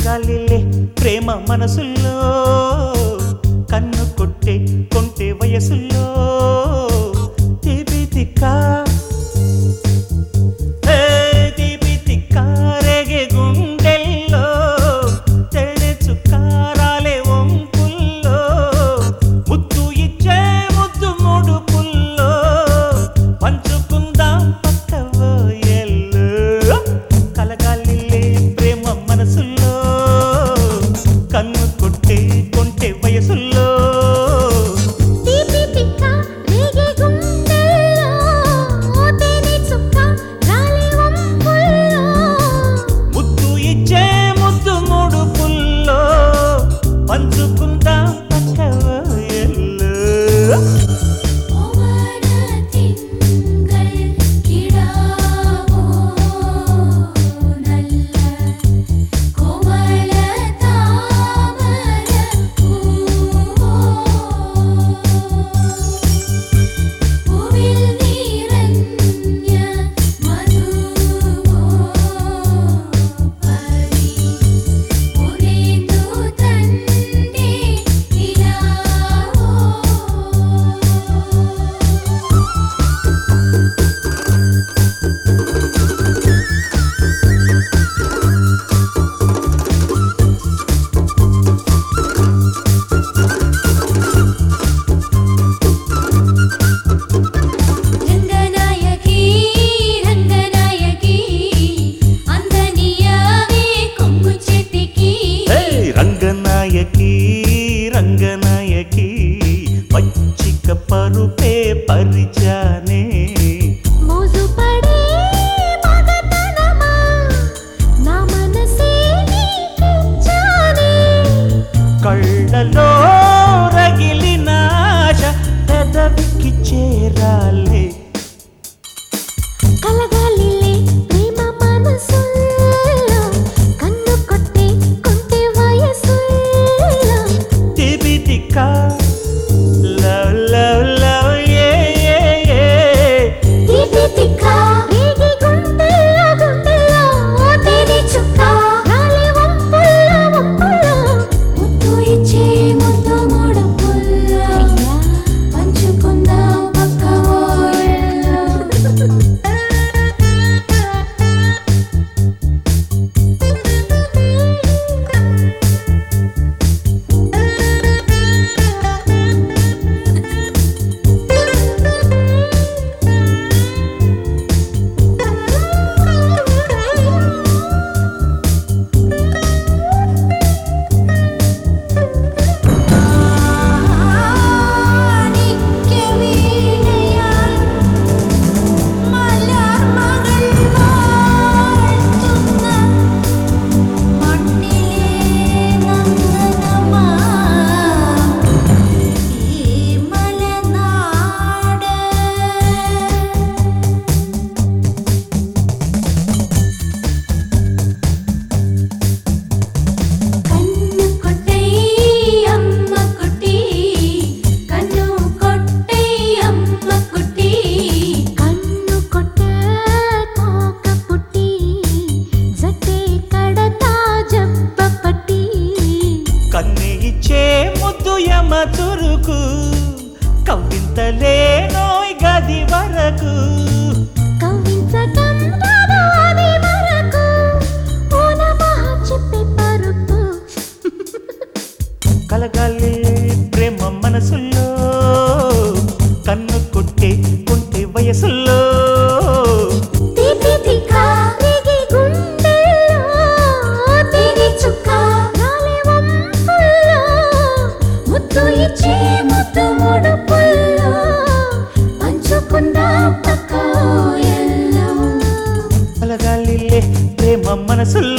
కలగాలిలే ప్రేమ మనసుల్లో కన్ను కొట్టే కొంటే వయసుల్లో తీపి తిక్కా ఏ తీపి తిక్కా రేగే గుండెల్లో తెల్లె చుక్కారాలే వంపుల్లో ముద్దు ఇచ్చే ముద్దు మూడు పుల్లో పంచుకుందాం పక్కవో ఎల్లో కలగాలిలే ప్రేమ మనసుల్లో కన్ను కొట్టే కొంటే వయసుల్లో తీపి తిక్క రేగే గుండెల్లో తేనె చుక్క రాలే వంపుల్లో ముద్దు ఇచ్చే ముద్దు మూడు పుల్లో పంచుకుందాం పక్కవో ఎల్లో ഓമന തിങ്കൾ കിടാവോ നല്ല കോമള താമര പൂവോ പൂവിൽ നിറഞ്ഞ മധുവോ പരി പുരേന്ദു തന്റെ നിലാവോ రంగనాయకి రంగనాయకి అందనియావే కొంగు చేతికి ఏయ్ రంగనాయకి రంగనాయకి పచ్చిక పరుపే పరిచానే మోజు పడే మగతనమా నా మనసే నీకిచ్చానే కళ్ళలో రగిలిన ఆశ పెదవికి చేరాలే కలగాలిలే ప్రేమ మనసుల్లో కన్ను కొట్టే కొంటే వయసుల్లో తిబి తిక్క లవ్ లవ్ లవ్ ఏ ఏ ఏ తీపి తిక్క రేగి గుండెల్లో గుండెల్లో తేనె చుక్క రాలే వంపుల్లో వంపుల్లో ముద్దు ఇచ్చే ముద్దు మూడు పుల్లో పంచుకుందాం పక్క కన్ను కొట్టై అమ్మ కుట్టి కన్ను కొట్టై అమ్మ కుట్టి కన్ను కొట్టే కాక పుట్టి జట్టే కడతా జబ్బ పట్టి కన్ను ఇచ్చే ముద్దు యమ తురుకు కవ్వింతలే నోయ్ గది వరకు కవ్వించటం రాదు అది వరకు ఓ నమః చెప్పే పరుపు కలగాలి ప్రేమ మనసుల్లో కన్ను కొట్టే కొంటే వయసుల్లో తీపి తిక్క రేగి గుండెల్లో తేనె చుక్క రాలే వంపుల్లో ముద్దు ఇచ్చే ముద్దు మూడు పుల్లో పంచుకుందాం పక్క ఎల్లో కలగాలిలే ప్రేమ మనసుల్లో